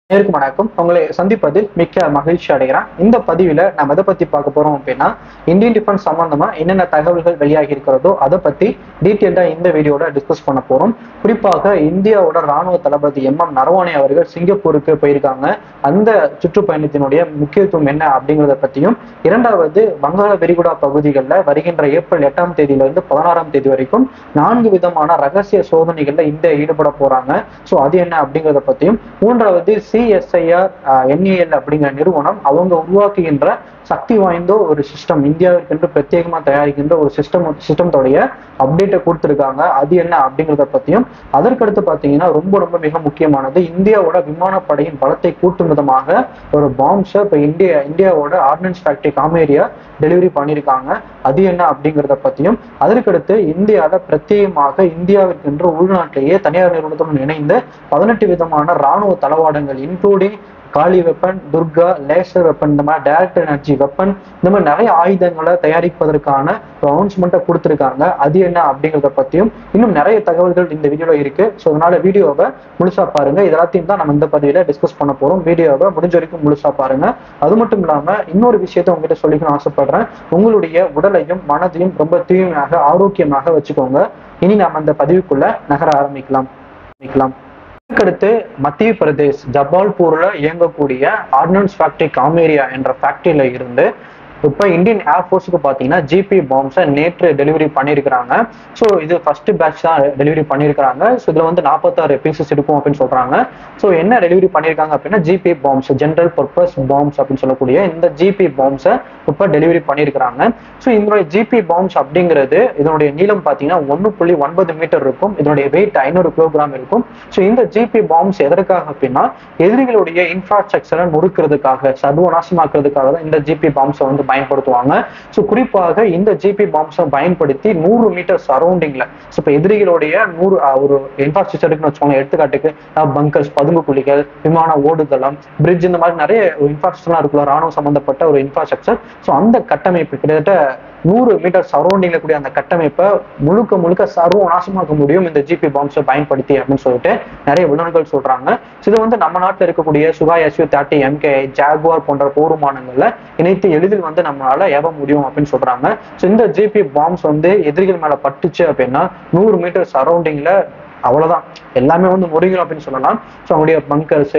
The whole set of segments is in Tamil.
நேருக்கு வணக்கம் உங்களை சந்திப்பதில் மிக்க மகிழ்ச்சி அடைகிறேன் இந்த பதிவில் நம்ம எதை பத்தி பார்க்க போறோம் அப்படின்னா இந்தியன் டிஃபென்ஸ் சம்பந்தமா என்னென்ன தகவல்கள் வெளியாகி இருக்கிறதோ அதை பத்தி டீட்டெயில்டா இந்த வீடியோட டிஸ்கஸ் பண்ண போறோம் குறிப்பாக இந்தியாவோட ராணுவ தளபதி எம் எம் நரவானே அவர்கள் சிங்கப்பூருக்கு போயிருக்காங்க அந்த சுற்றுப்பயணத்தினுடைய முக்கியத்துவம் என்ன அப்படிங்கிறத பத்தியும் இரண்டாவது வங்காள விரிகுடா பகுதிகளில் வருகின்ற ஏப்ரல் எட்டாம் தேதியிலிருந்து பதினாறாம் தேதி வரைக்கும் நான்கு விதமான ரகசிய சோதனைகள்ல இந்தியா ஈடுபட போறாங்க ஸோ அது என்ன அப்படிங்கிறத பத்தியும் மூன்றாவது சிஎஸ்ஐஆர் என்ஏஎல் அப்படிங்கிற நிறுவனம் அவங்க உருவாக்குகின்ற சக்தி வாய்ந்த ஒரு சிஸ்டம் இந்தியாவிற்கென்று பிரத்யேகமா தயாரிக்கின்ற ஒரு சிஸ்டம் சிஸ்டத்தோடைய அப்டேட்டை கொடுத்துருக்காங்க அது என்ன அப்படிங்கிறத பத்தியும் அதற்கடுத்து பாத்தீங்கன்னா ரொம்ப ரொம்ப மிக முக்கியமானது இந்தியாவோட விமானப்படையின் பலத்தை கூட்டும் விதமாக ஒரு பாம்ஸை இப்போ இந்தியா இந்தியாவோட ஆர்டினன்ஸ் ஃபேக்டரி காமேரியா டெலிவரி பண்ணியிருக்காங்க அது என்ன அப்படிங்கிறத பத்தியும் அதற்கடுத்து இந்தியாவில பிரத்யேகமாக இந்தியாவிற்கென்று உள்நாட்டிலேயே தனியார் நிறுவனத்துடன் இணைந்து பதினெட்டு விதமான ராணுவ தளவாடங்கள் இன்க்ளூடிங் காலி வெப்பன் துர்கா லேசர் வெப்பன் இந்த மாதிரி டைரக்ட் எனர்ஜி வெப்பன் இந்த மாதிரி நிறைய ஆயுதங்களை தயாரிப்பதற்கான அனௌன்ஸ்மெண்ட்டை கொடுத்துருக்காங்க அது என்ன அப்படிங்கிறத பத்தியும் இன்னும் நிறைய தகவல்கள் இந்த வீடியோல இருக்கு ஸோ அதனால வீடியோவை முழுசா பாருங்க இது எல்லாத்தையும் தான் நம்ம இந்த பதிவில டிஸ்கஸ் பண்ண போறோம் வீடியோவை முடிஞ்ச வரைக்கும் முழுசா பாருங்க அது மட்டும் இல்லாம இன்னொரு விஷயத்த உங்ககிட்ட சொல்லிக்கணும் ஆசைப்படுறேன் உங்களுடைய உடலையும் மனதையும் ரொம்ப தூய்மையாக ஆரோக்கியமாக வச்சுக்கோங்க இனி நாம அந்த பதிவுக்குள்ள நகர ஆரம்பிக்கலாம் ஆரம்பிக்கலாம் அதுக்கடுத்து மத்திய பிரதேஷ் ஜபால்பூர்ல இயங்கக்கூடிய ஆர்டினன்ஸ் ஃபேக்டரி காமேரியா என்ற ஃபேக்டரியில இருந்து இப்போ இந்தியன் ஏர்ஃபோர்ஸுக்கு பார்த்தீங்கன்னா ஜிபி பாம்ஸை நேற்று டெலிவரி பண்ணியிருக்கிறாங்க ஸோ இது ஃபர்ஸ்ட் பேட்ச் தான் டெலிவரி பண்ணியிருக்கிறாங்க ஸோ இதில் வந்து நாற்பத்தாறு பீசஸ் இருக்கும் அப்படின்னு சொல்றாங்க ஸோ என்ன டெலிவரி பண்ணியிருக்காங்க அப்படின்னா GP bombs general purpose bombs அப்படின்னு சொல்லக்கூடிய இந்த ஜிபி பாம்ஸை இப்போ டெலிவரி பண்ணியிருக்கிறாங்க ஸோ இதனுடைய ஜிபி பாம்ஸ் அப்படிங்கிறது இதனுடைய நீளம் பார்த்தீங்கன்னா ஒன்று புள்ளி ஒன்பது மீட்டர் இருக்கும் இதனுடைய வெயிட் ஐநூறு கிலோகிராம் இருக்கும் ஸோ இந்த ஜிபி பாம்ஸ் எதற்காக அப்படின்னா எதிரிகளுடைய இன்ஃப்ராஸ்ட்ரக்சரை நொறுக்கிறதுக்காக சர்வநாசமாக்குறதுக்காக தான் இந்த ஜிபி பாம்ஸை வந்து பயன்படுத்துவாங்க ஸோ குறிப்பாக இந்த ஜிபி பாம்ஸை பயன்படுத்தி நூறு மீட்டர் சரௌண்டிங்ல ஸோ இப்போ எதிரிகளுடைய நூறு அஹ், ஒரு இன்ஃப்ராஸ்ட்ரக்சர் இருக்குன்னு வச்சுக்கோங்க எடுத்துக்காட்டுக்கு பங்கர்ஸ் பதுங்கு குழிகள் விமான ஓடுதளம் பிரிட்ஜ் இந்த மாதிரி நிறைய இன்ஃப்ராஸ்ட்ரக்சர்லாம் இருக்குல்ல ராணுவம் சம்பந்தப்பட்ட ஒரு இன்ஃப்ராஸ்ட்ரக்சர் ஸோ அந்த கட்டமைப்பு கிட்டத்தட்ட நூறு மீட்டர் சரௌண்டிங்ல கூடிய அந்த கட்டமைப்பை முழுக்க முழுக்க சர்வ நாசமாக்க முடியும் இந்த ஜிபி பாம்ஸை பயன்படுத்தி அப்படின்னு சொல்லிட்டு நிறைய விலங்குகள் சொல்றாங்க So இது வந்து நம்ம நாட்டில் இருக்கக்கூடிய Sukhoi SU thirty MK Jaguar போன்ற போர் விமானங்கள்ல இணைத்து எளிதில் வந்து நம்மளால ஏவ முடியும் அப்படின்னு சொல்றாங்க ஸோ இந்த ஜிபி பாம்ஸ் வந்து எதிரிகள் மேல பட்டுச்சு அப்படின்னா நூறு மீட்டர் சரௌண்டிங்ல அவ்வளவுதான் எல்லாமே வந்து முறியும் அப்படின்னு சொல்லலாம் ஸோ அவங்களுடைய பங்கர்ஸு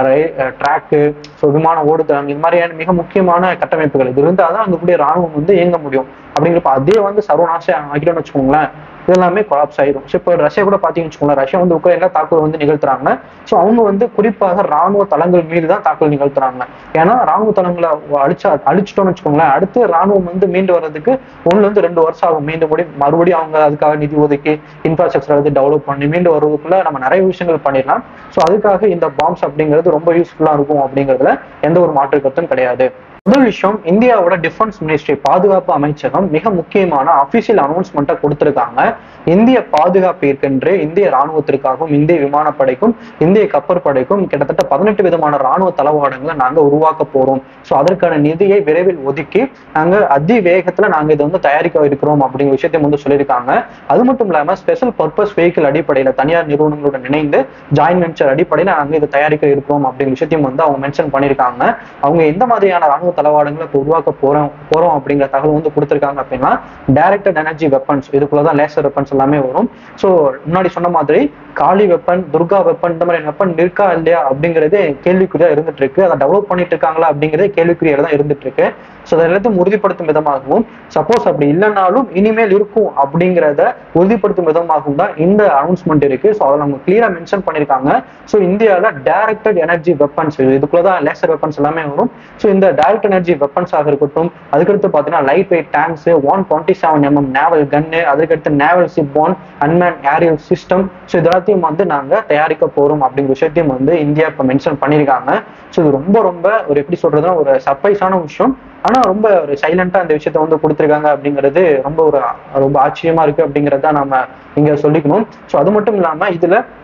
ட்ராக்கு ஸோ விமான ஓடுதளம் இது மாதிரியான மிக முக்கியமான கட்டமைப்புகள் இது இருந்தால் தான் அங்கே கூடிய ராணுவம் வந்து இயங்க முடியும் அப்படிங்கிறப்ப அதே வந்து சர்வநாசம் ஆகிட்டோம்னு வச்சுக்கோங்களேன் இதெல்லாமே கொலாப்ஸ் ஆயிரும் ஸோ இப்போ ரஷ்யா கூட பார்த்தீங்கன்னு வச்சுக்கோங்களேன் ரஷ்யா வந்து உக்ரைன்ல தாக்குதல் வந்து நிகழ்த்துறாங்க ஸோ அவங்க வந்து குறிப்பாக ராணுவ தளங்கள் மீது தான் தாக்குதல் நிகழ்த்துறாங்க ஏன்னா ராணுவ தளங்களை அழிச்சா அழிச்சிட்டோம்னு வச்சுக்கோங்களேன் அடுத்து ராணுவம் வந்து மீண்டு வர்றதுக்கு ஒண்ணுல இருந்து ரெண்டு வருஷம் ஆகும் மீண்டு முடி மறுபடியும் அவங்க அதுக்காக நிதி ஒதுக்கி இன்ஃப்ராஸ்ட்ரக்சர் வந்து டெவலப் பண்ணி மீண்டு வர்றதுக்குள்ள நம்ம நிறைய விஷயங்கள் பண்ணிடலாம் ஸோ அதுக்காக இந்த பாம்ஸ் அப்படிங்கிறது ரொம்ப யூஸ்ஃபுல்லா இருக்கும் அப்படிங்கிறதுல எந்த ஒரு மாற்று கருத்தும் கிடையாது முதல் விஷயம் இந்தியாவோட டிஃபென்ஸ் மினிஸ்ட்ரி பாதுகாப்பு அமைச்சகம் மிக முக்கியமான அபிஷியல் அனௌன்ஸ்மெண்ட்டை கொடுத்திருக்காங்க இந்திய பாதுகாப்பு இருக்கின்ற இந்திய ராணுவத்திற்காகவும் இந்திய விமானப்படைக்கும் இந்திய கப்பற்படைக்கும் கிட்டத்தட்ட பதினெட்டு விதமான ராணுவ தளவாடங்களை நாங்க உருவாக்க போறோம் ஸோ அதற்கான நிதியை விரைவில் ஒதுக்கி நாங்க அதி வேகத்துல நாங்க இதை வந்து தயாரிக்க இருக்கிறோம் அப்படிங்கிற விஷயத்தையும் வந்து சொல்லியிருக்காங்க அது மட்டும் இல்லாம ஸ்பெஷல் பர்பஸ் வெஹிக்கிள் அடிப்படையில தனியார் நிறுவனங்களுடன் இணைந்து ஜாயின்ட் வெஞ்சர் அடிப்படையில நாங்க இதை தயாரிக்க இருக்கிறோம் அப்படிங்கிற விஷயத்தையும் வந்து அவங்க மென்ஷன் பண்ணியிருக்காங்க அவங்க எந்த மாதிரியான ராணுவ தளவாடங்களை இப்போ உருவாக்க போறோம் போறோம் அப்படிங்கிற தகவல் வந்து கொடுத்திருக்காங்க அப்படின்னா டைரக்டட் எனர்ஜி வெப்பன்ஸ் இதுக்குள்ளதான் லேசர் வெப்பன்ஸ் எல்லாமே வரும் ஸோ முன்னாடி சொன்ன மாதிரி காலி வெப்பன் துர்கா வெப்பன் இந்த மாதிரி வெப்பன் இருக்கா இல்லையா அப்படிங்கிறது கேள்விக்குறியா இருந்துட்டு இருக்கு அதை டெவலப் பண்ணிட்டு இருக்காங்களா அப்படிங்கிறது கேள்விக்குறியா தான் இருந்துட்டு இருக்கு ஸோ அதை எல்லாத்தையும் உறுதிப்படுத்தும் விதமாகவும் சப்போஸ் அப்படி இல்லைனாலும் இனிமேல் இருக்கும் அப்படிங்கிறத உறுதிப்படுத்தும் விதமாகவும் தான் இந்த அனௌன்ஸ்மெண்ட் இருக்கு ஸோ அதில் அவங்க கிளியரா மென்ஷன் பண்ணியிருக்காங்க ஸோ இந்தியாவில் டைரக்டட் எனர்ஜி வெப்பன்ஸ் இதுக்குள்ளதான் லேசர் வெப்பன்ஸ் எல்லாமே வரும் ஸோ இந்த டைரக்ட் எனர்ஜி வெப்பன்ஸாக இருக்கட்டும் அதுக்கடுத்து பார்த்தீங்கன்னா light weight tanks one twenty seven MM naval gun அதுக்கடுத்து naval ship one unmanned aerial system so இது எல்லாத்தையும் வந்து நாங்கள் தயாரிக்க போறோம் அப்படிங்கிற விஷயத்தையும் வந்து இந்தியா இப்போ மென்ஷன் பண்ணியிருக்காங்க ஸோ இது ரொம்ப ரொம்ப ஒரு எப்படி சொல்றதுன்னா ஒரு சர்ப்ரைஸான விஷயம் ஆனா ரொம்ப ஒரு சைலண்டா அந்த விஷயத்த வந்து கொடுத்துருக்காங்க அப்படிங்கிறது ரொம்ப ஒரு ரொம்ப ஆச்சரியமா இருக்கு அப்படிங்கறத நாம இங்க சொல்லிக்கணும் ஸோ அது மட்டும் இல்லாம இதுல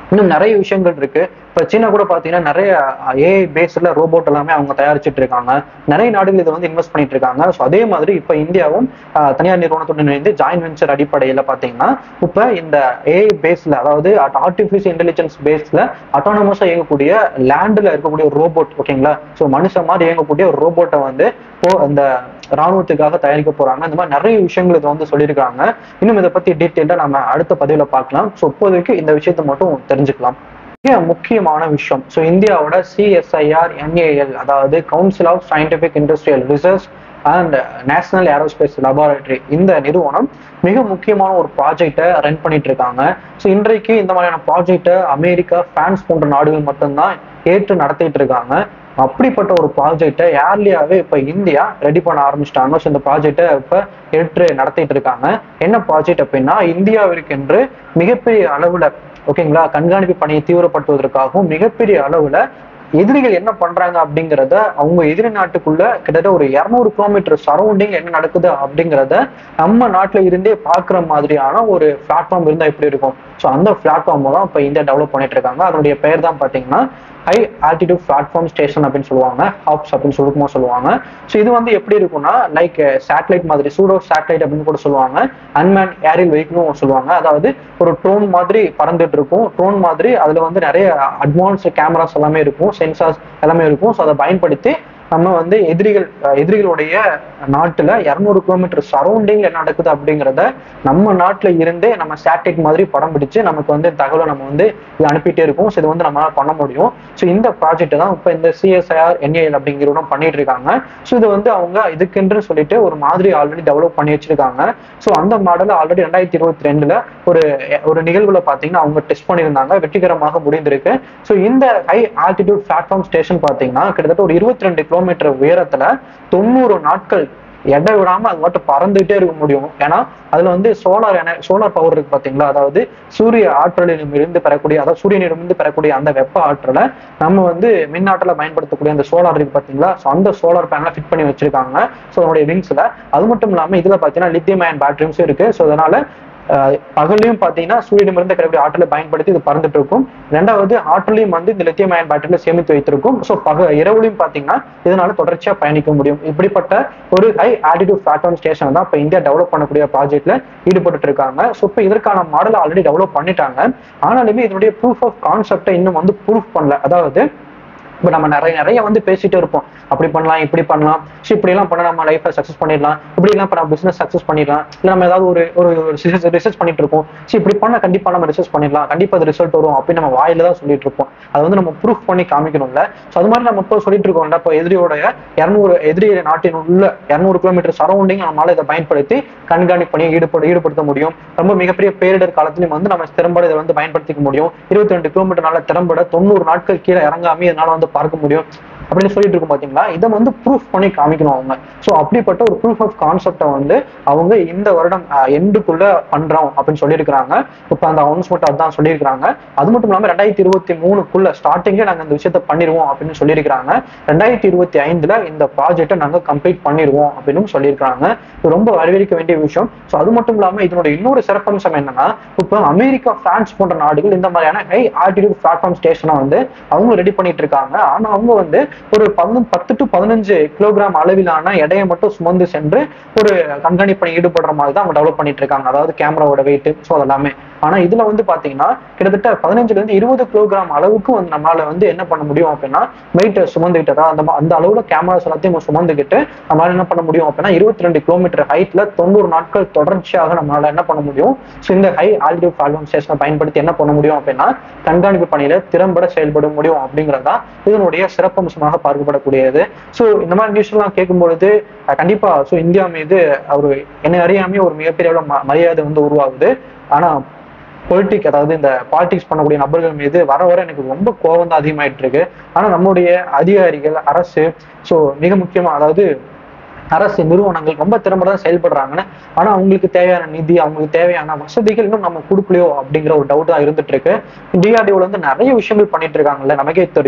இன்னும் நிறைய விஷயங்கள் இருக்கு இப்ப சீனா கூட பாத்தீங்கன்னா நிறைய ஏஐ பேஸ்ல ரோபோட் எல்லாமே அவங்க தயாரிச்சுட்டு இருக்காங்க நிறைய நாடுகள் இதை வந்து இன்வெஸ்ட் பண்ணிட்டு இருக்காங்க ஸோ அதே மாதிரி இப்ப இந்தியாவும் ஆஹ், தனியார் நிறுவனத்துடன் இணைந்து ஜாயின் வெஞ்சர் அடிப்படையில பாத்தீங்கன்னா இப்ப இந்த ஏஐ பேஸ்ல அதாவது ஆர்டிபிஷியல் இன்டெலிஜென்ஸ் பேஸ்ல அட்டானமஸா இயங்கக்கூடிய லேண்ட்ல இருக்கக்கூடிய ஒரு ரோபோட் ஓகேங்களா ஸோ மனுஷன் மாதிரி இயங்கக்கூடிய ஒரு ரோபோட்டை வந்து இப்போ இந்த ராணுவத்துக்காக தயாரிக்க போறாங்க இந்த மாதிரி நிறைய விஷயங்கள் இதை வந்து சொல்லியிருக்காங்க இன்னும் இதை பத்தி டீட்டெயிலா நம்ம அடுத்த பதிவுல பார்க்கலாம் ஸோ இப்போதைக்கு இந்த விஷயத்தை மட்டும் தெரிஞ்சுக்கலாம் மிக முக்கியமான விஷயம் ஸோ இந்தியாவோட சிஎஸ்ஐஆர் என்ஏஎல் அதாவது Council of Scientific Industrial Research and National Aerospace Laboratory இந்த நிறுவனம் மிக முக்கியமான ஒரு ப்ராஜெக்டை ரன் பண்ணிட்டு இருக்காங்க ஸோ இன்றைக்கு இந்த மாதிரியான ப்ராஜெக்டை அமெரிக்கா பிரான்ஸ் போன்ற நாடுகள் மட்டும்தான் ஏற்று நடத்திட்டு இருக்காங்க அப்படிப்பட்ட ஒரு ப்ராஜெக்டை ஏர்லியாவே இப்ப இந்தியா ரெடி பண்ண ஆரம்பிச்சிட்டாங்க ஸோ இந்த ப்ராஜெக்டை இப்ப ஏற்று நடத்திட்டு இருக்காங்க என்ன ப்ராஜெக்ட் அப்படின்னா இந்தியாவிற்கென்று மிகப்பெரிய அளவுல ஓகேங்களா கண்காணிப்பு பணியை தீவிரப்படுத்துவதற்காகவும் மிகப்பெரிய அளவுல எதிரிகள் என்ன பண்றாங்க அப்படிங்கிறத அவங்க எதிரி நாட்டுக்குள்ள கிட்டத்தட்ட ஒரு இருநூறு கிலோமீட்டர் சரௌண்டிங் என்ன நடக்குது அப்படிங்கிறத நம்ம நாட்டுல இருந்தே பாக்குற மாதிரியான ஒரு பிளாட்ஃபார்ம் இருந்தா எப்படி இருக்கும் ஸோ அந்த பிளாட்ஃபார்ம் தான் இப்போ இந்தியா டெவலப் பண்ணிட்டு இருக்காங்க அதனுடைய பெயர் தான் பாத்தீங்கன்னா ஹை ஆல்டிடியூட் பிளாட்ஃபார்ம் ஸ்டேஷன் அப்படின்னு சொல்லுவாங்க ஹாப்ஸ் அப்படின்னு சுருக்கமாக சொல்லுவாங்க ஸோ இது வந்து எப்படி இருக்கும்னா லைக் சேட்டலைட் மாதிரி சூடோ சேட்டலைட் அப்படின்னு கூட சொல்லுவாங்க அன்மேன் ஏரியல் வெஹிக்கிளும் சொல்லுவாங்க அதாவது ஒரு ட்ரோன் மாதிரி பறந்துட்டு இருக்கும் ட்ரோன் மாதிரி அதுல வந்து நிறைய அட்வான்ஸ் கேமராஸ் எல்லாமே இருக்கும் சென்சார்ஸ் எல்லாமே இருக்கும் ஸோ அதை பயன்படுத்தி நம்ம வந்து எதிரிகள் அஹ் எதிரிகளுடைய நாட்டுல இரநூறு கிலோமீட்டர் சரௌண்டிங்ல என்ன நடக்குது அப்படிங்கிறத நம்ம நாட்டுல இருந்தே நம்ம சேட்டலைட் மாதிரி படம் பிடிச்சு நமக்கு வந்து தகவலை நம்ம வந்து இது அனுப்பிட்டே இருக்கோம் ஸோ இது வந்து நம்மளால பண்ண முடியும் ஸோ இந்த ப்ராஜெக்ட் தான் இப்போ இந்த சிஎஸ்ஐஆர் என்ஏஎல் அப்படிங்கிறவங்க பண்ணிட்டு இருக்காங்க ஸோ இது வந்து அவங்க இதுக்கென்று சொல்லிட்டு ஒரு மாதிரி ஆல்ரெடி டெவலப் பண்ணி வச்சிருக்காங்க ஸோ அந்த மாடல் ஆல்ரெடி ரெண்டாயிரத்தி இருபத்தி ரெண்டுல ஒரு ஒரு நிகழ்வுல பாத்தீங்கன்னா அவங்க டெஸ்ட் பண்ணியிருந்தாங்க வெற்றிகரமாக முடிந்திருக்கு ஸோ இந்த ஹை ஆல்டிடியூட் பிளாட்ஃபார்ம் ஸ்டேஷன் பாத்தீங்கன்னா கிட்டத்தட்ட ஒரு இருபத்தி ரெண்டு கிலோமீட்டர் உயரத்துல தொண்ணூறு நாட்கள் எடை விடாம அது மட்டும் பறந்துகிட்டே இருக்க முடியும் ஏன்னா அதுல வந்து சோலார் என சோலார் பவர் இருக்கு பாத்தீங்களா அதாவது சூரிய ஆற்றலிலும் இருந்து பெறக்கூடிய அதாவது சூரியனிடமிருந்து பெறக்கூடிய அந்த வெப்ப ஆற்றலை நம்ம வந்து மின் ஆற்றலை பயன்படுத்தக்கூடிய அந்த சோலார் இருக்கு பாத்தீங்களா ஸோ அந்த சோலார் பேனலை ஃபிட் பண்ணி வச்சிருக்காங்க ஸோ அதனுடைய விங்ஸ்ல அது மட்டும் இல்லாம இதுல பாத்தீங்கன்னா லித்தியம் அயன் பேட்டரிஸும் இருக்கு ஸோ அதனால அஹ் பகல்லையும் பாத்தீங்கன்னா சூரியனிடமிருந்து கிடைக்கக்கூடிய ஆற்றலை பயன்படுத்தி இது பறந்துட்டு இருக்கும் ரெண்டாவது ஆற்றலையும் வந்து இந்த லித்தியம் அயன் பேட்டரியில சேமித்து வைத்திருக்கும் ஸோ பக இரவுலையும் பாத்தீங்கன்னா இதனால தொடர்ச்சியா பயணிக்க முடியும் இப்படிப்பட்ட ஒரு ஹை ஆல்டிடியூட் பிளாட்ஃபார்ம் ஸ்டேஷன் தான் இப்போ இந்தியா டெவலப் பண்ணக்கூடிய ப்ராஜெக்ட்ல ஈடுபட்டு இருக்காங்க ஸோ இப்போ இதற்கான மாடல் ஆல்ரெடி டெவலப் பண்ணிட்டாங்க ஆனாலுமே இதனுடைய ப்ரூஃப் ஆஃப் கான்செப்டை இன்னும் வந்து ப்ரூஃப் பண்ணல அதாவது இப்போ நம்ம நிறைய நிறைய வந்து பேசிட்டே இருப்போம் அப்படி பண்ணலாம் இப்படி பண்ணலாம் ஸோ இப்படி எல்லாம் பண்ண நம்ம லைஃப்பை சக்ஸஸ் பண்ணிடலாம் இப்படி எல்லாம் பண்ண பிசினஸ் சக்ஸஸ் பண்ணிடலாம் இல்லை நம்ம ஏதாவது ஒரு ஒரு ரிசர்ச் பண்ணிட்டு இருப்போம் ஸோ இப்படி பண்ண கண்டிப்பா நம்ம ரிசர்ச் பண்ணிடலாம் கண்டிப்பா அது ரிசல்ட் வரும் அப்படின்னு நம்ம வாயில தான் சொல்லிட்டு இருப்போம் அதை வந்து நம்ம ப்ரூஃப் பண்ணி காமிக்கணும்ல ஸோ அது மாதிரி நம்ம இப்போ சொல்லிட்டு இருக்கோம்ல இப்போ எதிரியோடைய இரநூறு எதிரி நாட்டின் உள்ள இரநூறு கிலோமீட்டர் சரௌண்டிங் நம்மளால இதை பயன்படுத்தி கண்காணிப்பு பணியை ஈடுபட ஈடுபடுத்த முடியும் ரொம்ப மிகப்பெரிய பேரிடர் காலத்திலும் வந்து நம்ம திறம்பட இதை வந்து பயன்படுத்திக்க முடியும் இருபத்தி ரெண்டு கிலோமீட்டர்னால திறம்பட தொண்ணூறு நாட்கள் கீழே இறங்காம இதனால வந்து பார்க்க முடியும் அப்படின்னு சொல்லிட்டு இருக்கும் பாத்தீங்களா இதை வந்து ப்ரூஃப் பண்ணி காமிக்கணும் அவங்க ஸோ அப்படிப்பட்ட ஒரு ப்ரூஃப் ஆஃப் கான்செப்டை வந்து அவங்க இந்த வருடம் எண்டுக்குள்ள பண்றோம் அப்படின்னு சொல்லியிருக்கிறாங்க இப்போ அந்த அனௌன்ஸ்மெண்ட் அதான் சொல்லியிருக்கிறாங்க அது மட்டும் இல்லாம ரெண்டாயிரத்தி இருபத்தி மூணுக்குள்ள ஸ்டார்டிங்கே நாங்க இந்த விஷயத்த பண்ணிடுவோம் அப்படின்னு சொல்லியிருக்கிறாங்க ரெண்டாயிரத்தி இருபத்தி ஐந்துல இந்த ப்ராஜெக்டை நாங்க கம்ப்ளீட் பண்ணிடுவோம் அப்படின்னு சொல்லியிருக்கிறாங்க இது ரொம்ப வரவேற்க வேண்டிய விஷயம் ஸோ அது மட்டும் இல்லாம இதனோட இன்னொரு சிறப்பம்சம் என்னன்னா இப்போ அமெரிக்கா பிரான்ஸ் போன்ற நாடுகள் இந்த மாதிரியான ஹை ஆல்டிடியூட் பிளாட்ஃபார்ம் ஸ்டேஷனை வந்து அவங்க ரெடி பண்ணிட்டு இருக்காங்க ஆனா அவங்க வந்து ஒரு பதினொன்று பத்து டு பதினஞ்சு கிலோகிராம் அளவிலான எடையை மட்டும் சுமந்து சென்று ஒரு கண்காணிப்பு பணி ஈடுபடுற மாதிரி தான் அவங்க டெவலப் பண்ணிட்டு இருக்காங்க அதாவது கேமராவோட வெயிட் ஸோ அதெல்லாமே ஆனா இதுல வந்து பாத்தீங்கன்னா கிட்டத்தட்ட பதினஞ்சுல இருந்து இருபது கிலோகிராம் அளவுக்கு வந்து நம்மளால வந்து என்ன பண்ண முடியும் அப்படின்னா வெயிட் சுமந்துக்கிட்டு அதாவது அந்த ம- அந்த அளவுல கேமராஸ் எல்லாத்தையும் சுமந்துக்கிட்டு நம்மளால என்ன பண்ண முடியும் அப்படின்னா இருபத்தி ரெண்டு கிலோமீட்டர் ஹைட்ல தொண்ணூறு நாட்கள் தொடர்ச்சியாக நம்மளால என்ன பண்ண முடியும் ஸோ இந்த ஹை ஆல்டிடியூட் பிளாட்ஃபார்ம் ஸ்டேஷனை பயன்படுத்தி என்ன பண்ண முடியும் அப்படின்னா கண்காணிப்பு பணியில திறம்பட செயல்பட முடியும் அப்படிங்கறதா இதனுடைய சிறப்பம்சமாக பார்க்கப்படக்கூடியது ஸோ இந்த மாதிரி நியூஸ் எல்லாம் கேட்கும் பொழுது அஹ், கண்டிப்பா ஸோ இந்தியா மீது ஒரு என்னை அறியாமே ஒரு மிகப்பெரிய அளவுல ம- மரியாதை வந்து உருவாகுது ஆனா பொலிட்டிக் அதாவது இந்த பாலிடிக்ஸ் பண்ணக்கூடிய நபர்கள் மீது வர வர எனக்கு ரொம்ப கோபம் தான் அதிகமாயிட்டு இருக்கு ஆனா நம்முடைய அதிகாரிகள் அரசு ஸோ மிக முக்கியமா அதாவது அரசு நிறுவனங்கள் ரொம்ப திறம்பட தான் செயல்படுறாங்கன்னு ஆனா அவங்களுக்கு தேவையான நிதி அவங்களுக்கு தேவையான வசதிகள் இன்னும் நம்ம கொடுக்கலையோ அப்படிங்கிற ஒரு டவுட் தான் இருந்துட்டு இருக்கு டிஆர்டிஓல வந்து நிறைய விஷயங்கள் பண்ணிட்டு இருக்காங்கல்ல நமக்கே தெரியும்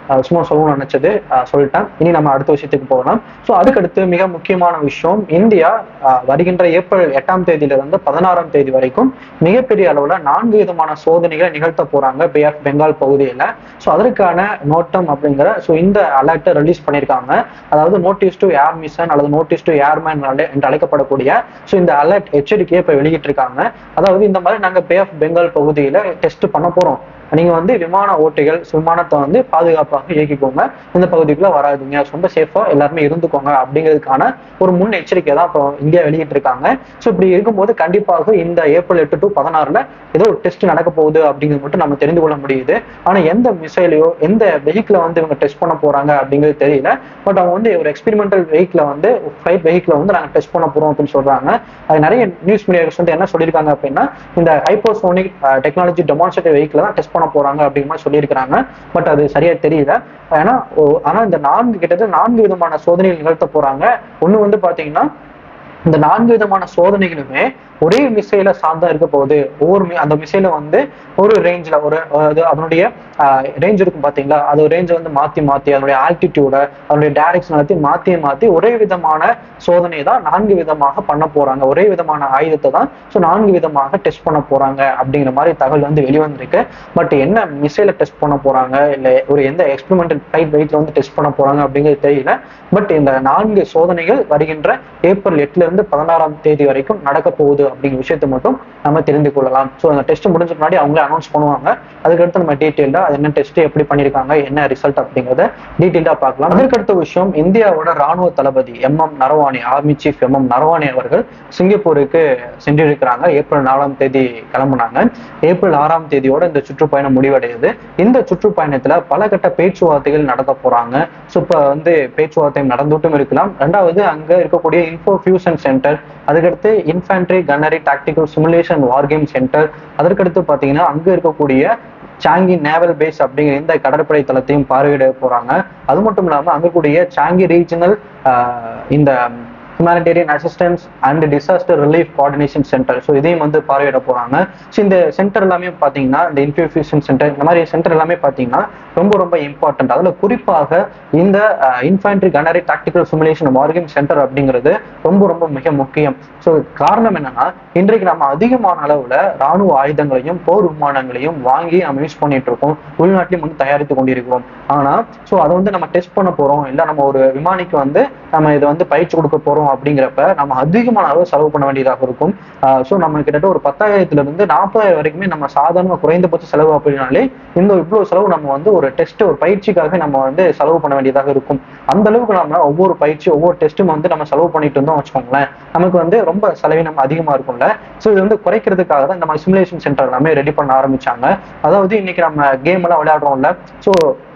அஹ், சும்மா சொல்லணும்னு நினைச்சது அஹ், சொல்லிட்டேன் இனி நம்ம அடுத்த விஷயத்துக்கு போகலாம் ஸோ அதுக்கடுத்து மிக முக்கியமான விஷயம் இந்தியா அஹ், வருகின்ற ஏப்ரல் எட்டாம் தேதியிலிருந்து பதினாறாம் தேதி வரைக்கும் மிகப்பெரிய அளவுல நான்கு விதமான சோதனைகளை நிகழ்த்த போறாங்க பே ஆஃப் பெங்கால் பகுதியில ஸோ அதற்கான நோட்டம் அப்படிங்கிற ஸோ இந்த அலர்ட்டை ரிலீஸ் பண்ணியிருக்காங்க அதாவது நோட்டீஸ் டு ஏர் மிஷன் அல்லது நோட்டீஸ் டு ஏர்மேன் என்று அழைக்கப்படக்கூடிய ஸோ இந்த அலர்ட் எச்சரிக்கையை இப்போ வெளியிட்டிருக்காங்க அதாவது இந்த மாதிரி நாங்க பே ஆஃப் பெங்கால் பகுதியில டெஸ்ட் பண்ண போறோம் நீங்க வந்து விமான ஓட்டிகள் விமானத்தை வந்து பாதுகாப்பாக இயக்கிக்கோங்க இந்த பகுதிக்குள்ள வராதுங்க ரொம்ப சேஃபா எல்லாருமே இருந்துக்கோங்க அப்படிங்கிறதுக்கான ஒரு முன் எச்சரிக்கை தான் இப்போ இந்தியா வெளியிட்டு இருக்காங்க ஸோ இப்படி இருக்கும்போது கண்டிப்பாக இந்த ஏப்ரல் எட்டு டு பதினாறுல ஏதோ ஒரு டெஸ்ட் நடக்க போகுது அப்படிங்கிறது மட்டும் நம்ம தெரிந்து கொள்ள முடியுது ஆனா எந்த மிசைலையோ எந்த வெஹிக்கிளை வந்து இவங்க டெஸ்ட் பண்ண போறாங்க அப்படிங்கிறது தெரியல பட் அவங்க வந்து ஒரு எக்ஸ்பெரிமெண்டல் வெஹிக்கிளை வந்து ஃபிளைட் வெஹிக்கிளை வந்து நாங்க டெஸ்ட் பண்ண போறோம் அப்படின்னு சொல்றாங்க அது நிறைய நியூஸ் மீடியாஸ் வந்து என்ன சொல்லியிருக்காங்க அப்படின்னா இந்த ஹைப்போசோனிக் டெக்னாலஜி டெமான்ஸ்ட்ரேட்டிவ் வெஹிக்கிளை தான் டெஸ்ட் பண்ண போறாங்க அப்படிங்கிற மாதிரி சொல்லியிருக்காங்க பட் அது சரியா தெரியல ஏன்னா ஓ- ஆனா இந்த நான்கு கிட்டத்தட்ட நான்கு விதமான சோதனைகள் நிகழ்த்த போறாங்க ஒண்ணு வந்து பாத்தீங்கன்னா இந்த நான்கு விதமான சோதனைகளுமே ஒரே மிசைல சார்ந்தா இருக்க போகுது ஒவ்வொரு mi- அந்த மிசைல வந்து ஒரு ரேஞ்ச்ல ஒரு அது அதனுடைய ரேஞ்ச் இருக்கும் பாத்தீங்களா அது ரேஞ்ச் வந்து மாத்தி மாத்தி அதனுடைய ஆல்டிடியூட அதனுடைய டைரக்ஷன் எல்லாத்தையும் மாத்தி மாத்தி ஒரே விதமான சோதனை தான் நான்கு விதமாக பண்ண போறாங்க ஒரே விதமான ஆயுதத்தை தான் ஸோ நான்கு விதமாக டெஸ்ட் பண்ண போறாங்க அப்படிங்கிற மாதிரி தகவல் வந்து வெளிவந்திருக்கு பட் என்ன மிசைல டெஸ்ட் பண்ண போறாங்க இல்ல ஒரு எந்த எக்ஸ்பெரிமெண்டல் ஃபிளைட் வெயிட்ல வந்து டெஸ்ட் பண்ண போறாங்க அப்படிங்கிறது தெரியல பட் இந்த நான்கு சோதனைகள் வருகின்ற ஏப்ரல் எட்டுல இருந்து பதினாறாம் தேதி வரைக்கும் நடக்க போகுது அப்படிங்கிற விஷயத்தை மட்டும் நம்ம தெரிந்து கொள்ளலாம் ஸோ அந்த டெஸ்ட் முடிஞ்ச முன்னாடி அவங்களே அனௌன்ஸ் பண்ணுவாங்க அதுக்கடுத்து நம்ம டீட்டெயில்டா அது என்ன டெஸ்ட் எப்படி பண்ணிருக்காங்க என்ன ரிசல்ட் அப்படிங்கிறத டீட்டெயில்டா பார்க்கலாம் அதுக்கடுத்த விஷயம் இந்தியாவோட ராணுவ தளபதி M M Naravane army chief M M Naravane அவர்கள் சிங்கப்பூருக்கு சென்றிருக்கிறாங்க ஏப்ரல் நாலாம் தேதி கிளம்புனாங்க ஏப்ரல் ஆறாம் தேதியோட இந்த சுற்றுப்பயணம் முடிவடையுது இந்த சுற்றுப்பயணத்துல பல கட்ட பேச்சுவார்த்தைகள் நடத்த போறாங்க ஸோ இப்போ வந்து பேச்சுவார்த்தை நடந்துட்டும் இருக்கலாம் ரெண்டாவது அங்க இருக்கக்கூடிய இன்ஃபோ ஃபியூஷன் சென்டர் அதுக்கடுத்து infantry gunnery tactical simulation war game centre அதற்கடுத்து பாத்தீங்கன்னா அங்க இருக்கக்கூடிய சாங்கி நேவல் பேஸ் அப்படிங்கிற இந்த கடற்படை தளத்தையும் பார்வையிட போறாங்க அது மட்டும் இல்லாம அங்க கூடிய சாங்கி ரீஜனல் இந்த humanitarian assistance and disaster relief coordination centre so இதையும் வந்து பார்வையிட போறாங்க ஸோ இந்த சென்டர் எல்லாமே பார்த்தீங்கன்னா இந்த இன்ஃபியூஷன் சென்டர் இந்த மாதிரி சென்டர் எல்லாமே பார்த்தீங்கன்னா ரொம்ப ரொம்ப இம்பார்ட்டன்ட் அதில் குறிப்பாக இந்த infantry gunnery tactical simulation wargaming centre அப்படிங்கிறது ரொம்ப ரொம்ப மிக முக்கியம் ஸோ காரணம் என்னன்னா இன்றைக்கு நம்ம அதிகமான அளவுல ராணுவ ஆயுதங்களையும் போர் விமானங்களையும் வாங்கி நம்ம யூஸ் பண்ணிட்டு இருக்கோம் உள்நாட்டிலும் வந்து தயாரித்து கொண்டிருக்கிறோம் ஆனா ஸோ அதை வந்து நம்ம டெஸ்ட் பண்ண போறோம் இல்லை நம்ம ஒரு விமானிக்கு வந்து நம்ம இதை வந்து பயிற்சி கொடுக்க போறோம் அப்படிங்கிறப்ப நம்ம அதிகமான அளவு செலவு பண்ண வேண்டியதாக இருக்கும் ஸோ நம்ம கிட்டத்தட்ட ஒரு பத்தாயிரத்துல இருந்து நாற்பதாயிரம் வரைக்குமே நம்ம சாதாரண குறைந்தபட்ச செலவு அப்படின்னாலே இந்த இவ்வளவு செலவு நம்ம வந்து ஒரு டெஸ்ட் ஒரு பயிற்சிக்காக நம்ம வந்து செலவு பண்ண வேண்டியதாக இருக்கும் அந்த அளவுக்கு நம்ம ஒவ்வொரு பயிற்சி ஒவ்வொரு டெஸ்ட்டும் வந்து நம்ம செலவு பண்ணிட்டு இருந்தோம் வச்சுக்கோங்களேன் நமக்கு வந்து ரொம்ப செலவினம் அதிகமா இருக்கும்ல ஸோ இது வந்து குறைக்கிறதுக்காக தான் இந்த மாதிரி சிமுலேஷன் சென்டர் எல்லாமே ரெடி பண்ண ஆரம்பிச்சாங்க அதாவது இன்னைக்கு நம்ம கேம் எல்லாம் விளையாடுறோம்ல ஸோ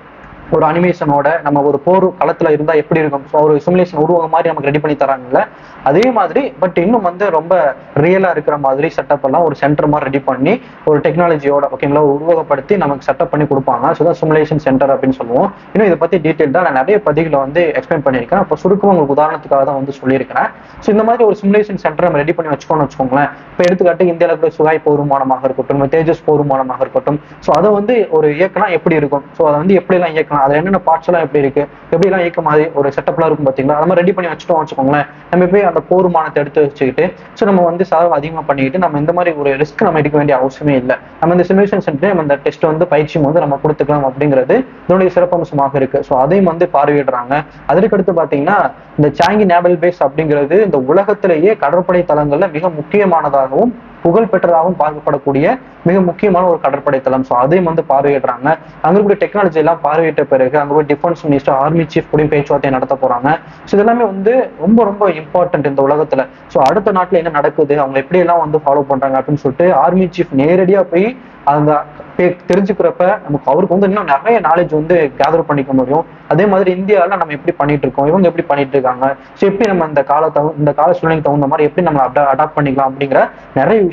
ஒரு அனிமேஷனோட நம்ம ஒரு போர் களத்துல இருந்தா எப்படி இருக்கும் ஸோ ஒரு சிமுலேஷன் உருவகம் மாதிரி நமக்கு ரெடி பண்ணி தராங்கல்ல அதே மாதிரி பட் இன்னும் வந்து ரொம்ப ரியலா இருக்கிற மாதிரி செட்டப் எல்லாம் ஒரு சென்டர் மாதிரி ரெடி பண்ணி ஒரு டெக்னாலஜியோட ஓகேங்களா உருவகப்படுத்தி நமக்கு செட்டப் பண்ணி கொடுப்பாங்க ஸோ தான் சிமுலேஷன் சென்டர் அப்படின்னு சொல்லுவோம் இன்னும் இதை பத்தி டீட்டெயில்டா நான் நிறைய பதிகளை வந்து எக்ஸ்பிளைன் பண்ணியிருக்கேன் அப்போ சுருக்கமாக உங்களுக்கு உதாரணத்துக்காக தான் வந்து சொல்லியிருக்கிறேன் ஸோ இந்த மாதிரி ஒரு சிமுலேஷன் சென்டர் நம்ம ரெடி பண்ணி வச்சுக்கோன்னு வச்சுக்கோங்களேன் இப்போ எடுத்துக்காட்டு இந்தியாவில் கூட சுகாய் போர் விமானமாக இருக்கட்டும் நம்ம தேஜஸ் போர் விமானமாக இருக்கட்டும் ஸோ அதை வந்து ஒரு இயக்கனா எப்படி இருக்கும் ஸோ அதை வந்து எப்படிலாம் இயக்கலாம் அதுல என்னென்ன பார்ட்ஸ் எல்லாம் எப்படி இருக்கு எப்படிலாம் இயக்க மாதிரி ஒரு செட்டப்லாம் இருக்கும் பார்த்தீங்களா அது மாதிரி ரெடி பண்ணி வச்சுட்டோம் வச்சுக்கோங்களேன் நம்ம போய் அந்த போர் விமானத்தை எடுத்து வச்சுக்கிட்டு ஸோ நம்ம வந்து செலவு அதிகமாக பண்ணிக்கிட்டு நம்ம இந்த மாதிரி ஒரு ரிஸ்க் நம்ம எடுக்க வேண்டிய அவசியமே இல்லை நம்ம இந்த சிமுலேஷன் சென்டர் நம்ம இந்த டெஸ்ட் வந்து பயிற்சியும் வந்து நம்ம கொடுத்துக்கலாம் அப்படிங்கிறது இதனுடைய சிறப்பம்சமாக இருக்கு ஸோ அதையும் வந்து பார்வையிடுறாங்க அதற்கடுத்து பார்த்தீங்கன்னா இந்த சாங்கி நேவல் பேஸ் அப்படிங்கிறது இந்த உலகத்திலேயே கடற்படை தளங்கள்ல மிக முக்கியமானதாகவும் புகழ் பெற்றதாகவும் பார்க்கப்படக்கூடிய மிக முக்கியமான ஒரு கடற்படை தளம் ஸோ அதையும் வந்து பார்வையிடுறாங்க அங்க இருக்கக்கூடிய டெக்னாலஜி எல்லாம் பார்வையிட்ட பிறகு அங்க போய் டிஃபென்ஸ் மினிஸ்டர் ஆர்மி சீஃப் கூடயும் பேச்சுவார்த்தை நடத்த போறாங்க ஸோ இதெல்லாமே வந்து ரொம்ப ரொம்ப இம்பார்ட்டன்ட் இந்த உலகத்துல ஸோ அடுத்த நாட்டுல என்ன நடக்குது அவங்க எப்படி எல்லாம் வந்து ஃபாலோ பண்றாங்க அப்படின்னு சொல்லிட்டு ஆர்மி சீஃப் நேரடியா போய் அந்த பே- தெரிஞ்சுக்கிறப்ப நமக்கு அவருக்கு வந்து இன்னும் நிறைய நாலேஜ் வந்து கேதர் பண்ணிக்க முடியும் அதே மாதிரி இந்தியாவில் நம்ம எப்படி பண்ணிட்டு இருக்கோம் இவங்க எப்படி பண்ணிட்டு இருக்காங்க ஸோ எப்படி நம்ம இந்த கால தகு இந்த கால சூழ்நிலைக்கு தகுந்த மாதிரி எப்படி நம்ம அடாப்ட் பண்ணிக்கலாம் அப்படிங்கிற நிறைய விஷயம்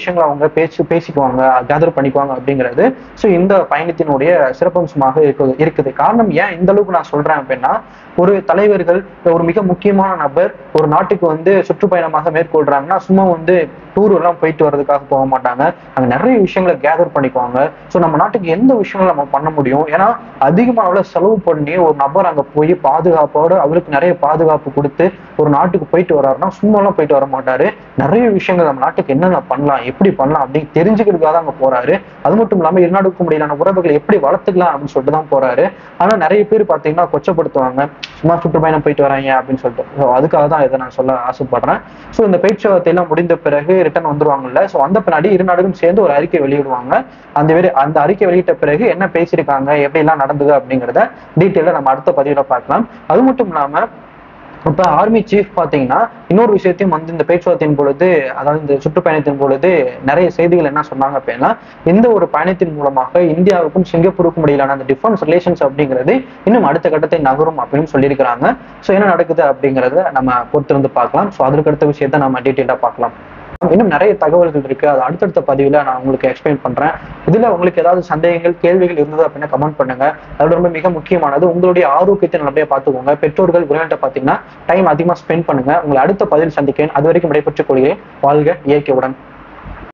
விஷயங்களை அவங்க பேச்சு பேசிக்குவாங்க கேதர் பண்ணிக்குவாங்க அப்படிங்கிறது ஸோ இந்த பயணத்தினுடைய சிறப்பம்சமாக இருக்குது இருக்குது காரணம் ஏன் இந்த அளவுக்கு நான் சொல்றேன் அப்படின்னா ஒரு தலைவர்கள் ஒரு மிக முக்கியமான நபர் ஒரு நாட்டுக்கு வந்து சுற்றுப்பயணமாக மேற்கொள்றாங்கன்னா சும்மா வந்து டூர் எல்லாம் போயிட்டு வர்றதுக்காக போக மாட்டாங்க அங்க நிறைய விஷயங்களை கேதர் பண்ணிக்குவாங்க ஸோ நம்ம நாட்டுக்கு எந்த விஷயங்களும் நம்ம பண்ண முடியும் ஏன்னா அதிகமான அளவுல செலவு பண்ணி ஒரு நபர் அங்க போய் பாதுகாப்போட அவருக்கு நிறைய பாதுகாப்பு கொடுத்து ஒரு நாட்டுக்கு போயிட்டு வர்றாருன்னா சும்மாலாம் போயிட்டு வர மாட்டாரு நிறைய விஷயங்கள் நம்ம நாட்டுக்கு என்னென்ன பண்ணலாம் எப்படி பண்ணலாம் அப்படின்னு தெரிஞ்சுக்கிறதுக்காக தான் அங்க போறாரு அது மட்டும் இல்லாம இரு நாடுக்கும் இடையிலான உறவுகளை எப்படி வளர்த்துக்கலாம் அப்படின்னு சொல்லிட்டு தான் போறாரு ஆனா நிறைய பேர் பாத்தீங்கன்னா கொச்சப்படுத்துவாங்க சும்மா சுற்றுப்பயணம் போயிட்டு வராங்க அப்படின்னு சொல்லிட்டு ஸோ அதுக்காக தான் இதை நான் சொல்ல ஆசைப்படுறேன் ஸோ இந்த பேச்சுவார்த்தை எல்லாம் முடிந்த பிறகு ரிட்டர்ன் வந்துருவாங்கல்ல ஸோ அந்த பின்னாடி இரு நாடுகளும் சேர்ந்து ஒரு அறிக்கை வெளியிடுவாங்க அந்த வெறி அந்த அறிக்கை வெளியிட்ட பிறகு என்ன பேசியிருக்காங்க எப்படி எல்லாம் நடந்தது அப்படிங்கிறத டீட்டெயிலாக நம்ம அடுத்த பதிவில் பார்க்கலாம் அது மட்டும் இல்லாம இப்ப ஆர்மி சீஃப் பாத்தீங்கன்னா இன்னொரு விஷயத்தையும் வந்து இந்த பேச்சுவார்த்தையின் பொழுது அதாவது இந்த சுற்றுப்பயணத்தின் பொழுது நிறைய செய்திகள் என்ன சொன்னாங்க அப்படின்னா இந்த ஒரு பயணத்தின் மூலமாக இந்தியாவுக்கும் சிங்கப்பூருக்கும் இடையிலான அந்த டிஃபென்ஸ் ரிலேஷன்ஸ் அப்படிங்கிறது இன்னும் அடுத்த கட்டத்தை நகரும் அப்படின்னு சொல்லியிருக்கிறாங்க ஸோ என்ன நடக்குது அப்படிங்கிறத நம்ம பொறுத்திருந்து பார்க்கலாம் ஸோ அதற்கு அடுத்த விஷயத்த நம்ம டீட்டெயிலாக பார்க்கலாம் இன்னும் நிறைய தகவல்கள் இருக்கு அது அடுத்தடுத்த பதிவுல நான் உங்களுக்கு எக்ஸ்பிளைன் பண்றேன் இதுல உங்களுக்கு ஏதாவது சந்தேகங்கள் கேள்விகள் இருந்தது அப்படின்னா கமெண்ட் பண்ணுங்க அதோட ரொம்ப மிக முக்கியமானது உங்களுடைய ஆரோக்கியத்தை நல்லபடியா பார்த்துக்கோங்க பெற்றோர்கள் உறவினர்கிட்ட பாத்தீங்கன்னா டைம் அதிகமா ஸ்பெண்ட் பண்ணுங்க உங்களை அடுத்த பதிவில் சந்திக்கிறேன் அது வரைக்கும் விடைபெற்றுக் கொள்கிறேன் வாழ்க இயற்கையுடன்